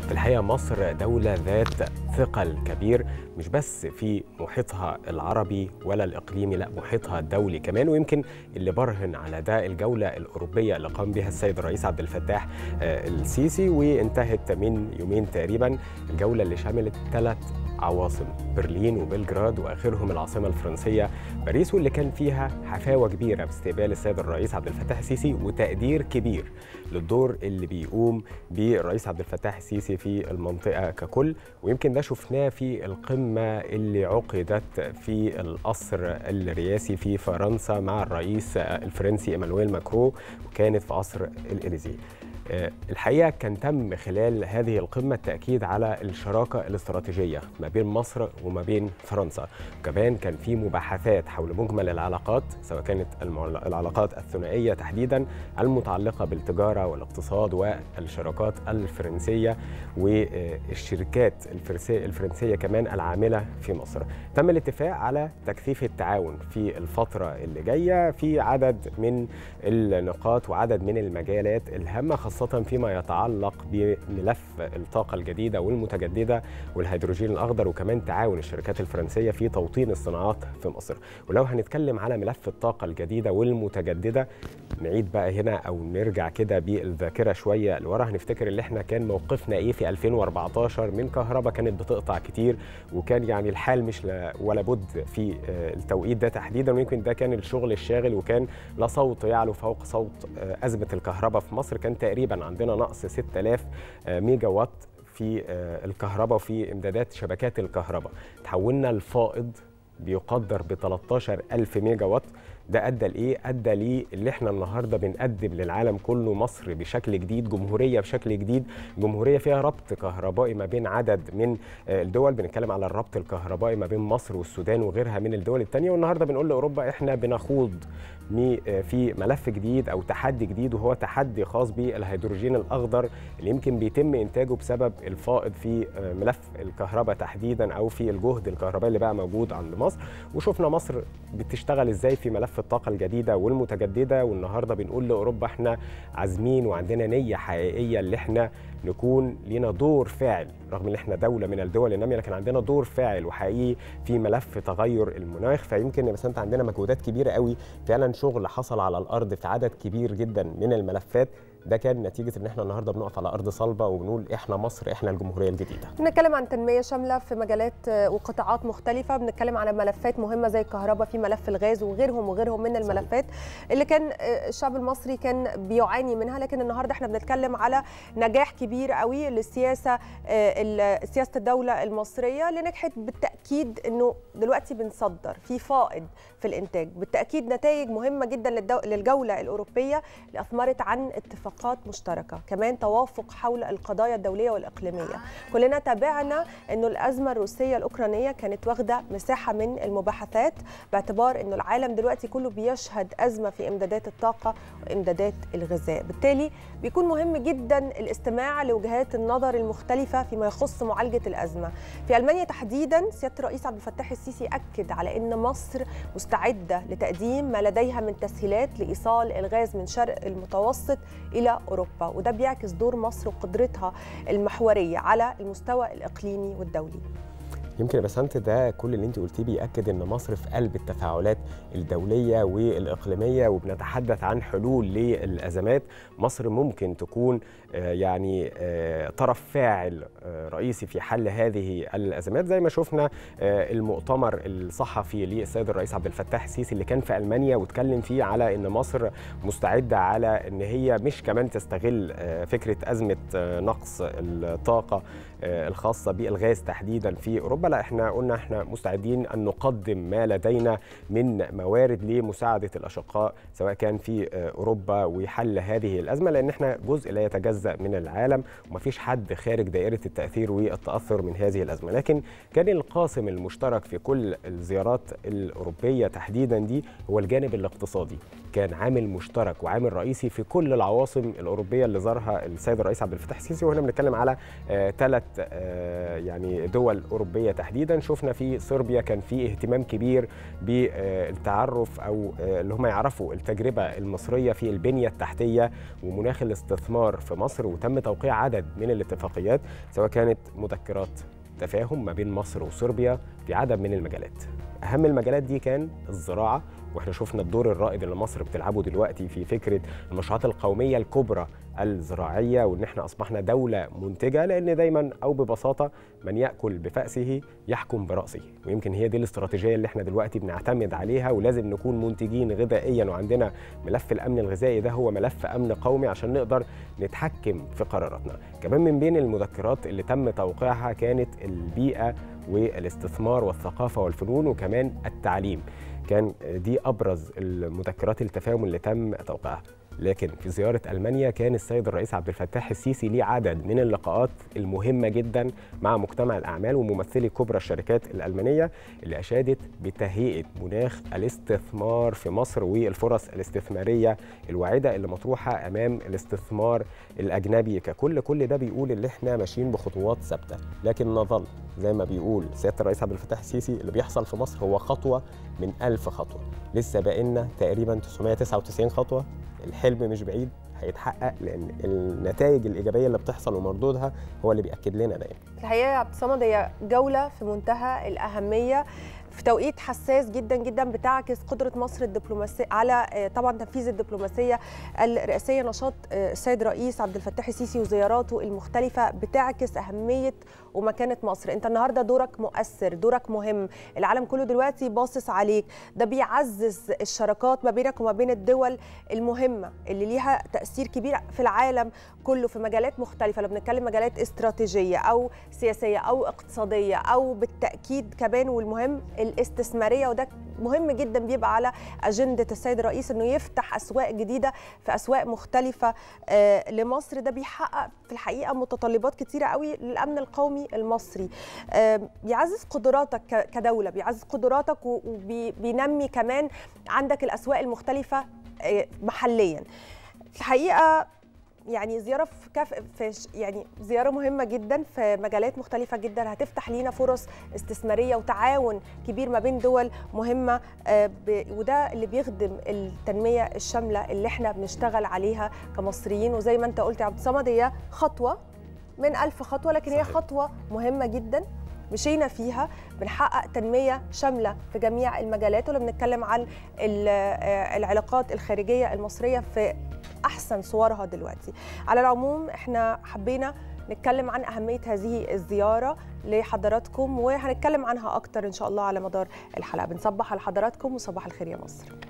الحقيقه مصر دوله ذات ثقل كبير مش بس في محيطها العربي ولا الاقليمي لا محيطها الدولي كمان ويمكن اللي برهن على ده الجوله الاوروبيه اللي قام بها السيد الرئيس عبد الفتاح السيسي وانتهت من يومين تقريبا الجوله اللي شملت ثلاث عواصم برلين وبلجراد واخرهم العاصمه الفرنسيه باريس واللي كان فيها حفاوه كبيره باستقبال السيد الرئيس عبد الفتاح السيسي وتقدير كبير للدور اللي بيقوم به الرئيس عبد الفتاح السيسي في المنطقه ككل ويمكن ده شفناه في القمه اللي عقدت في القصر الرئاسي في فرنسا مع الرئيس الفرنسي ايمانويل ماكرو وكانت في قصر الاليزيه الحقيقه كان تم خلال هذه القمه التاكيد على الشراكه الاستراتيجيه ما بين مصر وما بين فرنسا وكمان كان في مباحثات حول مجمل العلاقات سواء كانت العلاقات الثنائيه تحديدا المتعلقه بالتجاره والاقتصاد والشراكات الفرنسيه والشركات الفرنسيه كمان العامله في مصر تم الاتفاق على تكثيف التعاون في الفتره اللي جايه في عدد من النقاط وعدد من المجالات الهامه خاصة فيما يتعلق بملف الطاقة الجديدة والمتجددة والهيدروجين الأخضر وكمان تعاون الشركات الفرنسية في توطين الصناعات في مصر ولو هنتكلم على ملف الطاقة الجديدة والمتجددة نعيد بقى هنا أو نرجع كده بالذاكرة شوية لورا هنفتكر اللي احنا كان موقفنا إيه في 2014 من كهرباء كانت بتقطع كتير وكان يعني الحال مش ولا بد في التوقيت ده تحديدا ويمكن ده كان الشغل الشاغل وكان لا صوت يعلو فوق صوت أزمة الكهرباء في مصر كان تقريبا عندنا نقص 6000 ميجا وات في الكهرباء وفي امدادات شبكات الكهرباء تحولنا الفائض بيقدر ب 13000 ميجا وات ده ادى لايه؟ ادى ليه اللي احنا النهارده بنقدم للعالم كله مصر بشكل جديد، جمهوريه بشكل جديد، جمهوريه فيها ربط كهربائي ما بين عدد من الدول، بنتكلم على الربط الكهربائي ما بين مصر والسودان وغيرها من الدول الثانيه، والنهارده بنقول لاوروبا احنا بنخوض في ملف جديد او تحدي جديد وهو تحدي خاص بالهيدروجين الاخضر اللي يمكن بيتم انتاجه بسبب الفائض في ملف الكهرباء تحديدا او في الجهد الكهربائي اللي بقى موجود عند مصر، وشفنا مصر بتشتغل ازاي في ملف الطاقه الجديده والمتجدده والنهارده بنقول لاوروبا احنا عازمين وعندنا نيه حقيقيه اللي احنا نكون لينا دور فاعل رغم ان احنا دوله من الدول الناميه لكن عندنا دور فاعل وحقيقي في ملف تغير المناخ فيمكن يا بسنت عندنا مجهودات كبيره قوي فعلا شغل حصل على الارض في عدد كبير جدا من الملفات ده كان نتيجه ان احنا النهارده بنقف على ارض صلبه وبنقول احنا مصر احنا الجمهوريه الجديده. بنتكلم عن تنميه شامله في مجالات وقطاعات مختلفه، بنتكلم على ملفات مهمه زي الكهرباء في ملف الغاز وغيرهم وغيرهم من الملفات صحيح. اللي كان الشعب المصري كان بيعاني منها لكن النهارده احنا بنتكلم على نجاح كبير قوي للسياسه سياسه الدوله المصريه اللي نجحت بالتاكيد انه دلوقتي بنصدر في فائض في الانتاج، بالتاكيد نتائج مهمه جدا للجوله الاوروبيه اللي اثمرت عن اتفاق اتفاقات مشتركه كمان توافق حول القضايا الدوليه والاقليميه كلنا تابعنا انه الازمه الروسيه الاوكرانيه كانت واخده مساحه من المباحثات باعتبار انه العالم دلوقتي كله بيشهد ازمه في امدادات الطاقه وامدادات الغذاء بالتالي بيكون مهم جدا الاستماع لوجهات النظر المختلفه فيما يخص معالجه الازمه في المانيا تحديدا سياده الرئيس عبد الفتاح السيسي اكد على ان مصر مستعده لتقديم ما لديها من تسهيلات لايصال الغاز من شرق المتوسط الى اوروبا وده بيعكس دور مصر وقدرتها المحوريه على المستوى الاقليمي والدولي يمكن بسنت ده كل اللي انت قلتيه بياكد ان مصر في قلب التفاعلات الدوليه والاقليميه وبنتحدث عن حلول للازمات مصر ممكن تكون يعني طرف فاعل رئيسي في حل هذه الازمات زي ما شفنا المؤتمر الصحفي للسيد الرئيس عبد الفتاح السيسي اللي كان في المانيا واتكلم فيه على ان مصر مستعده على ان هي مش كمان تستغل فكره ازمه نقص الطاقه الخاصه بالغاز تحديدا في اوروبا لا احنا قلنا احنا مستعدين ان نقدم ما لدينا من موارد لمساعده الاشقاء سواء كان في اوروبا وحل هذه الازمه لان احنا جزء لا يتجزا من العالم ومفيش حد خارج دائره التاثير والتاثر من هذه الازمه لكن كان القاسم المشترك في كل الزيارات الاوروبيه تحديدا دي هو الجانب الاقتصادي كان عامل مشترك وعامل رئيسي في كل العواصم الاوروبيه اللي زارها السيد الرئيس عبد الفتاح السيسي وهنا بنتكلم على ثلاث آه يعني دول اوروبيه تحديدا شفنا في صربيا كان في اهتمام كبير بالتعرف او آه اللي هم يعرفوا التجربه المصريه في البنيه التحتيه ومناخ الاستثمار في مصر وتم توقيع عدد من الاتفاقيات سواء كانت مذكرات تفاهم ما بين مصر وصربيا في عدد من المجالات اهم المجالات دي كان الزراعه واحنا شفنا الدور الرائد اللي مصر بتلعبه دلوقتي في فكره المشروعات القوميه الكبرى الزراعيه وان احنا اصبحنا دوله منتجه لان دايما او ببساطه من ياكل بفاسه يحكم براسه ويمكن هي دي الاستراتيجيه اللي احنا دلوقتي بنعتمد عليها ولازم نكون منتجين غذائيا وعندنا ملف الامن الغذائي ده هو ملف امن قومي عشان نقدر نتحكم في قراراتنا كمان من بين المذكرات اللي تم توقيعها كانت البيئه والاستثمار والثقافه والفنون وكمان التعليم كان دي ابرز المذكرات التفاهم اللي تم توقيعها لكن في زيارة ألمانيا كان السيد الرئيس عبد الفتاح السيسي ليه عدد من اللقاءات المهمة جدا مع مجتمع الأعمال وممثلي كبرى الشركات الألمانية اللي أشادت بتهيئة مناخ الاستثمار في مصر والفرص الاستثمارية الواعدة اللي مطروحة أمام الاستثمار الأجنبي ككل كل ده بيقول اللي احنا ماشيين بخطوات ثابتة لكن نظل زي ما بيقول سيادة الرئيس عبد الفتاح السيسي اللي بيحصل في مصر هو خطوة من ألف خطوة لسه باقي تقريبا 999 خطوة الحلم مش بعيد هيتحقق لان النتائج الايجابيه اللي بتحصل ومردودها هو اللي بياكد لنا دايما. الحقيقه يا عبد الصمد هي جوله في منتهى الاهميه في توقيت حساس جدا جدا بتعكس قدره مصر الدبلوماسيه على طبعا تنفيذ الدبلوماسيه الرئاسيه نشاط السيد الرئيس عبد الفتاح السيسي وزياراته المختلفه بتعكس اهميه ومكانه مصر انت النهارده دورك مؤثر دورك مهم العالم كله دلوقتي باصص عليك ده بيعزز الشراكات ما بينك وما بين الدول المهمه اللي ليها تاثير كبير في العالم كله في مجالات مختلفه لو بنتكلم مجالات استراتيجيه او سياسيه او اقتصاديه او بالتاكيد كمان والمهم الاستثماريه وده مهم جدا بيبقى على اجنده السيد الرئيس انه يفتح اسواق جديده في اسواق مختلفه لمصر ده بيحقق في الحقيقه متطلبات كتيره قوي للامن القومي المصري بيعزز قدراتك كدوله بيعزز قدراتك وبينمي كمان عندك الاسواق المختلفه محليا الحقيقه يعني زياره في كف في يعني زياره مهمه جدا في مجالات مختلفه جدا هتفتح لينا فرص استثماريه وتعاون كبير ما بين دول مهمه وده اللي بيخدم التنميه الشامله اللي احنا بنشتغل عليها كمصريين وزي ما انت قلت يا عبد الصمد هي خطوه من ألف خطوه لكن صحيح. هي خطوه مهمه جدا مشينا فيها بنحقق تنمية شاملة في جميع المجالات ولما بنتكلم عن العلاقات الخارجية المصرية في أحسن صورها دلوقتي على العموم احنا حبينا نتكلم عن أهمية هذه الزيارة لحضراتكم وهنتكلم عنها أكتر إن شاء الله على مدار الحلقة بنصبح على حضراتكم وصباح الخير يا مصر